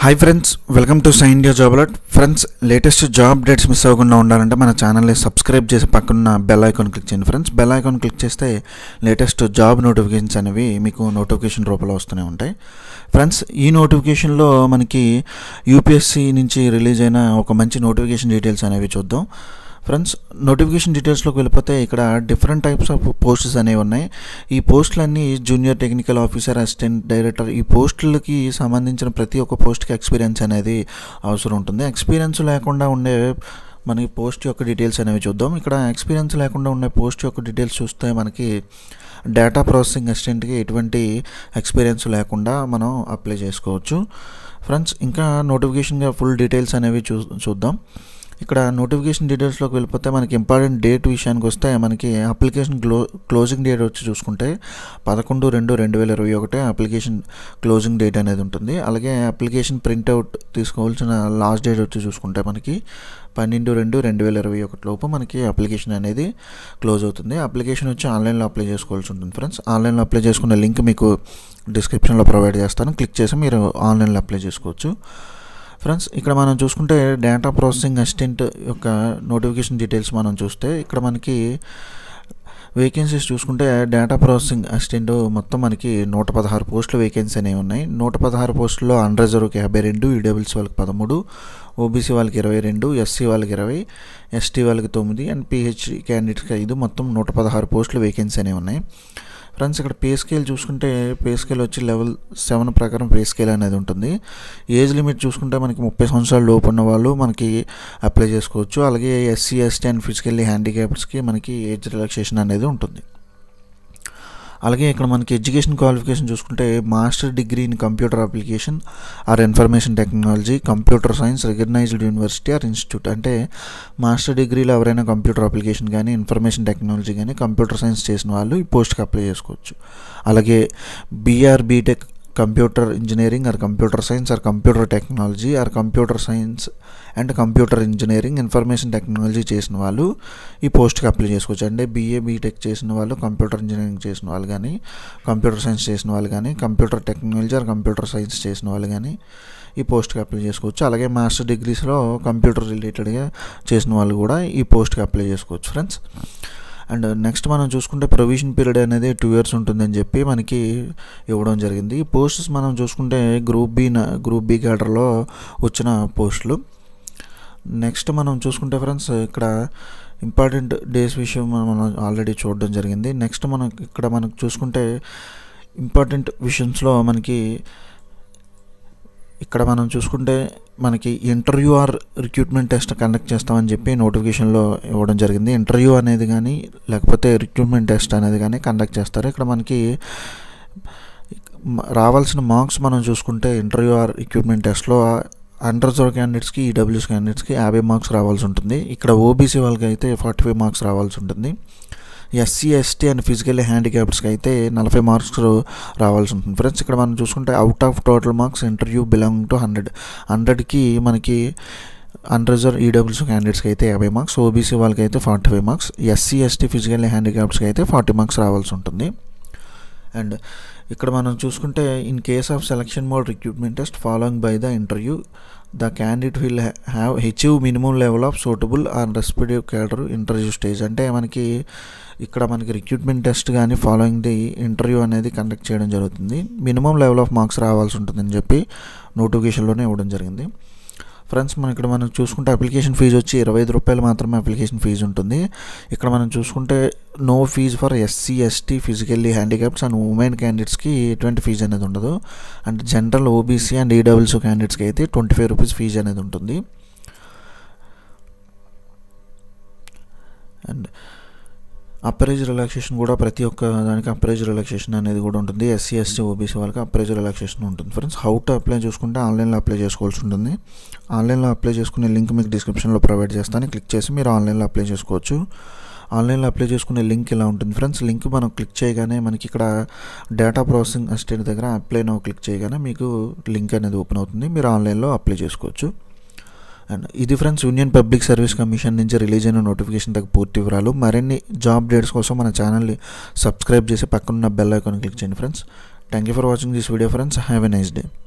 hi friends welcome to Sai India job alert friends latest job updates miss అవ్వకుండా ఉండాలంటే మన ఛానల్ని సబ్స్క్రైబ్ చేసి పక్కన బెల్ ఐకాన్ క్లిక్ చేయండి ఫ్రెండ్స్ బెల్ ఐకాన్ క్లిక్ చేస్తే లేటెస్ట్ జాబ్ నోటిఫికేషన్స్ అనేవి మీకు నోటిఫికేషన్ రూపంలో వస్తూనే ఉంటాయి ఫ్రెండ్స్ ఈ నోటిఫికేషన్లో మనకి యూపీఎస్సి నుంచి రిలీజ్ అయిన ఒక మంచి నోటిఫికేషన్ డీటెయిల్స్ అనేవి చూద్దాం ఫ్రెండ్స్ నోటిఫికేషన్ డీటెయిల్స్లోకి వెళ్ళిపోతే ఇక్కడ డిఫరెంట్ టైప్స్ ఆఫ్ పోస్ట్స్ అనేవి ఉన్నాయి ఈ పోస్టులన్నీ junior technical officer assistant director ఈ పోస్టులకి సంబంధించిన ప్రతి ఒక్క పోస్ట్కి ఎక్స్పీరియన్స్ అనేది అవసరం ఉంటుంది ఎక్స్పీరియన్స్ లేకుండా ఉండే మనకి పోస్ట్ యొక్క డీటెయిల్స్ అనేవి చూద్దాం ఇక్కడ ఎక్స్పీరియన్స్ లేకుండా ఉండే పోస్ట్ యొక్క డీటెయిల్స్ చూస్తే మనకి డేటా ప్రాసెసింగ్ అసిస్టెంట్కి ఎటువంటి ఎక్స్పీరియన్స్ లేకుండా మనం అప్లై చేసుకోవచ్చు ఫ్రెండ్స్ ఇంకా నోటిఫికేషన్గా ఫుల్ డీటెయిల్స్ అనేవి చూ చూద్దాం ఇక్కడ నోటిఫికేషన్ డీటెయిల్స్లోకి వెళ్ళిపోతే మనకి ఇంపార్టెంట్ డేట్ విషయానికి వస్తే మనకి అప్లికేషన్ క్లో క్లోజింగ్ డేట్ వచ్చి చూసుకుంటే పదకొండు రెండు రెండు వేల ఇరవై ఒకటే అప్లికేషన్ క్లోజింగ్ డేట్ అనేది ఉంటుంది అలాగే అప్లికేషన్ ప్రింట్అవుట్ తీసుకోవాల్సిన లాస్ట్ డేట్ వచ్చి చూసుకుంటే మనకి పన్నెండు రెండు రెండు వేల ఇరవై ఒకటి లోపు మనకి అప్లికేషన్ అనేది క్లోజ్ అవుతుంది అప్లికేషన్ వచ్చి ఆన్లైన్లో అప్లై చేసుకోవాల్సి ఉంటుంది ఫ్రెండ్స్ ఆన్లైన్లో అప్లై చేసుకునే లింక్ మీకు డిస్క్రిప్షన్లో ప్రొవైడ్ చేస్తాను క్లిక్ చేసి మీరు ఆన్లైన్లో అప్లై చేసుకోవచ్చు ఫ్రెండ్స్ ఇక్కడ మనం చూసుకుంటే డేటా ప్రాసెసింగ్ అసిస్టెంట్ యొక్క నోటిఫికేషన్ డీటెయిల్స్ మనం చూస్తే ఇక్కడ మనకి వేకెన్సీస్ చూసుకుంటే డేటా ప్రాసెసింగ్ అసిస్టెంట్ మొత్తం మనకి నూట పదహారు పోస్టులు వేకెన్సీ అనేవి ఉన్నాయి నూట పదహారు పోస్టుల్లో అన్రిజర్వ్కి యాభై రెండు ఈడబ్ల్యూసీ వాళ్ళకి పదమూడు ఓబీసీ వాళ్ళకి ఇరవై రెండు ఎస్సీ వాళ్ళకి ఇరవై ఎస్టీ వాళ్ళకి తొమ్మిది అండ్ పిహెచ్డి క్యాండిడేట్స్కి ఐదు మొత్తం నూట పదహారు పోస్టులు వేకెన్సీ అనేవి ఉన్నాయి ఫ్రెండ్స్ ఇక్కడ పే స్కేల్ చూసుకుంటే పే స్కేల్ వచ్చి లెవెల్ సెవెన్ ప్రకారం పే స్కేల్ అనేది ఉంటుంది ఏజ్ లిమిట్ చూసుకుంటే మనకి ముప్పై సంవత్సరాల లోపు ఉన్న వాళ్ళు మనకి అప్లై చేసుకోవచ్చు అలాగే ఎస్సీ ఎస్టీ అండ్ ఫిజికల్లీ హ్యాండిక్యాప్డ్స్కి మనకి ఏజ్ రిలాక్సేషన్ అనేది ఉంటుంది అలాగే ఇక్కడ మనకి ఎడ్యుకేషన్ క్వాలిఫికేషన్ చూసుకుంటే master degree in computer application or information technology computer science recognized university or institute అంటే మాస్టర్ డిగ్రీలో ఎవరైనా కంప్యూటర్ అప్లికేషన్ కానీ ఇన్ఫర్మేషన్ టెక్నాలజీ కానీ కంప్యూటర్ సైన్స్ చేసిన వాళ్ళు ఈ పోస్ట్కి అప్లై చేసుకోవచ్చు అలాగే BE or BTech computer engineering or computer science or computer technology or computer science and computer engineering information technology చేసిన వాళ్ళు ఈ పోస్ట్కి అప్లై చేసుకోవచ్చు అంటే బీఏ బీటెక్ చేసిన వాళ్ళు కంప్యూటర్ ఇంజనీరింగ్ చేసిన వాళ్ళు కానీ కంప్యూటర్ సైన్స్ చేసిన వాళ్ళు కానీ computer technology or computer science చేసిన వాళ్ళు కానీ ఈ పోస్ట్కి అప్లై చేసుకోవచ్చు అలాగే మాస్టర్ డిగ్రీస్లో కంప్యూటర్ రిలేటెడ్గా చేసిన వాళ్ళు కూడా ఈ పోస్ట్కి అప్లై చేసుకోవచ్చు ఫ్రెండ్స్ అండ్ నెక్స్ట్ మనం చూసుకుంటే ప్రొవిజన్ పీరియడ్ అనేది టూ ఇయర్స్ ఉంటుందని చెప్పి మనకి ఇవ్వడం జరిగింది ఈ పోస్ట్స్ మనం చూసుకుంటే గ్రూప్ బి గ్రూప్ బి క్యాడర్లో వచ్చిన పోస్టులు నెక్స్ట్ మనం చూసుకుంటే ఫ్రెండ్స్ ఇక్కడ ఇంపార్టెంట్ డేస్ విషయం మనం ఆల్రెడీ చూడడం జరిగింది నెక్స్ట్ మనం ఇక్కడ మనకు చూసుకుంటే ఇంపార్టెంట్ విషయంస్లో మనకి ఇక్కడ మనం చూసుకుంటే మనకి interview or recruitment test conduct చేస్తామని చెప్పి నోటిఫికేషన్లో ఇవ్వడం జరిగింది ఇంటర్వ్యూ అనేది కానీ లేకపోతే రిక్రూట్మెంట్ టెస్ట్ అనేది కానీ కండక్ట్ చేస్తారు ఇక్కడ మనకి రావాల్సిన మార్క్స్ మనం చూసుకుంటే ఇంటర్వ్యూ ఆర్ రిక్రూట్మెంట్ టెస్ట్లో అండర్ రిజర్వ్ క్యాండిడేట్స్కి ఈడబ్ల్యూఎస్ క్యాండిడేట్స్కి యాభై మార్క్స్ రావాల్సి ఉంటుంది ఇక్కడ ఓబీసీ వాళ్ళకి అయితే ఫార్టీ ఫైవ్ మార్క్స్ రావాల్సి ఉంటుంది ఎస్సీ ఎస్టీ అండ్ ఫిజికల్లీ హ్యాండిక్యాప్డ్స్కి అయితే నలభై మార్క్స్ రావాల్సి ఉంటుంది ఫ్రెండ్స్ ఇక్కడ మనం చూసుకుంటే out of total marks interview belong to hundred హండ్రెడ్కి మనకి అన్రిజర్వ్ ఈడబ్ల్యూస్ క్యాండిడేట్స్కి అయితే యాభై మార్క్స్ ఓబీసీ వాళ్ళకి అయితే forty five marks SC ST physically హ్యాండిక్యాప్డ్స్కి అయితే ఫార్టీ మార్క్స్ రావాల్సి ఉంటుంది అండ్ ఇక్కడ మనం చూసుకుంటే in case of selection mode recruitment test following by the interview the candidate will have హెచ్యూ minimum level of suitable on respective cadre interview stage అంటే మనకి ఇక్కడ మనకి రిక్రూట్మెంట్ టెస్ట్ కానీ ఫాలోయింగ్ ది ఇంటర్వ్యూ అనేది కండక్ట్ చేయడం జరుగుతుంది మినిమం లెవెల్ ఆఫ్ మార్క్స్ రావాల్సి ఉంటుందని చెప్పి నోటిఫికేషన్లోనే ఇవ్వడం జరిగింది ఫ్రెండ్స్ మనం ఇక్కడ మనం చూసుకుంటే అప్లికేషన్ ఫీజు వచ్చి ఇరవై ఐదు రూపాయలు మాత్రమే అప్లికేషన్ ఫీజు ఉంటుంది ఇక్కడ మనం చూసుకుంటే no fees for SC ST physically handicaps and women క్యాండిడేట్స్కి ఎటువంటి ఫీజు అనేది ఉండదు and general OBC and EWC క్యాండిడేట్స్కి అయితే ట్వంటీ ఫైవ్ రూపీస్ ఫీజు అనేది ఉంటుంది అండ్ అప్రైజ్ రిలాక్సేషన్ కూడా ప్రతి ఒక్క దానికి అప్రైజ్ రిలాక్సేషన్ అనేది కూడా ఉంటుంది ఎస్సీ ఎస్టీ ఓబీసీ వాళ్ళకి అప్రైజ్ రిలాక్సేషన్ ఉంటుంది ఫ్రెండ్స్ హౌ టు అప్లై చేసుకుంటే ఆన్లైన్లో అప్లై చేసుకోవాల్సి ఉంటుంది ఆన్లైన్లో అప్లై చేసుకునే లింక్ మీకు డిస్క్రిప్షన్లో ప్రొవైడ్ చేస్తాను క్లిక్ చేసి మీరు ఆన్లైన్లో అప్లై చేసుకోవచ్చు ఆన్లైన్లో అప్లై చేసుకునే లింక్ ఇలా ఉంటుంది ఫ్రెండ్స్ లింక్ మనం క్లిక్ చేయగానే మనకి ఇక్కడ డేటా ప్రాసెసింగ్ అసిస్టెంట్ దగ్గర అప్లై నో క్లిక్ చేయగానే మీకు లింక్ అనేది ఓపెన్ అవుతుంది మీరు ఆన్లైన్లో అప్లై చేసుకోవచ్చు అండ్ ఇది friends union public service commission నుంచి రిలీజ్ అయిన నోటిఫికేషన్ తగ్గ పూర్తి వివరాలు మరిన్ని జాబ్ అప్డేట్స్ కోసం మన ఛానల్ని సబ్స్క్రైబ్ చేసి పక్కన బెల్ ఐకాన్ క్లిక్ చేయండి friends thank you for watching this video friends have a nice day